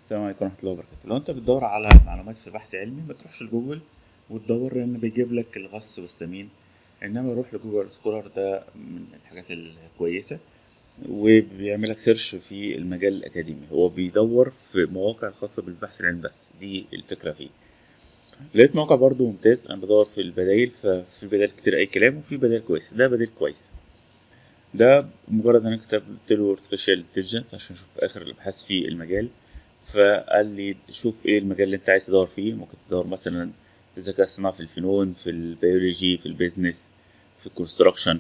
السلام عليكم ورحمة الله وبركاته لو انت بتدور على معلومات في بحث علمي ما تروحش لجوجل وتدور لان بيجيب لك الغص والسمين انما روح لجوجل سكولر ده من الحاجات الكويسة وبيعمل لك سيرش في المجال الاكاديمي هو بيدور في مواقع الخاصة بالبحث العلمي بس دي الفكرة فيه لقيت موقع برضو ممتاز انا بدور في البدايل ففي بدائل كتير اي كلام وفي بدائل كويسة ده بديل كويس ده مجرد ان انا كتبت له artificial intelligence عشان اشوف اخر الابحاث في المجال فقال لي شوف ايه المجال اللي انت عايز تدور فيه ممكن تدور مثلا في الذكاء الصناعي في الفنون في البيولوجي في البيزنس في الكونستراكشن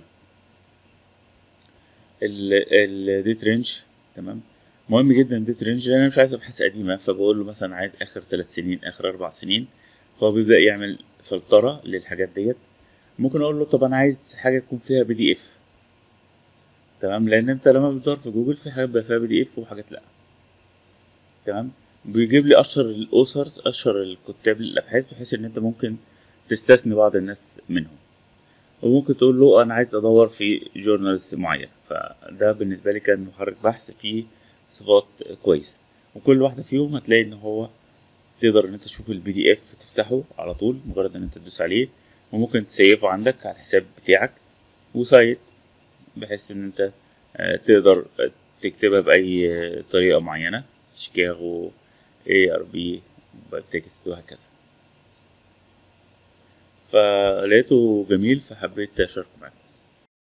الديت رينج تمام مهم جدا الديت رينج لان انا مش عايز ابحاث قديمه فبقول له مثلا عايز اخر ثلاث سنين اخر اربع سنين فهو بيبدا يعمل فلتره للحاجات ديت ممكن اقول له طب انا عايز حاجه يكون فيها بي دي اف تمام لان انت لما بتدور في جوجل في حاجات بقى فيها بي دي اف وحاجات لا تمام بيجيب لي اشهر الاوثرز اشهر الكتاب للابحاث بحيث ان انت ممكن تستثني بعض الناس منهم وممكن تقول له انا عايز ادور في جورنالز معين فده بالنسبه لي كان محرك بحث فيه صفات كويسه وكل واحده فيهم هتلاقي ان هو تقدر ان انت تشوف البي دي اف تفتحه على طول مجرد ان انت تدوس عليه وممكن تسيفه عندك على الحساب بتاعك وسايت بحيث ان انت تقدر تكتبها باي طريقه معينه شيكاغو اي ار بي تكست وهكذا فلقيته جميل فحبيت اشاركه معاكم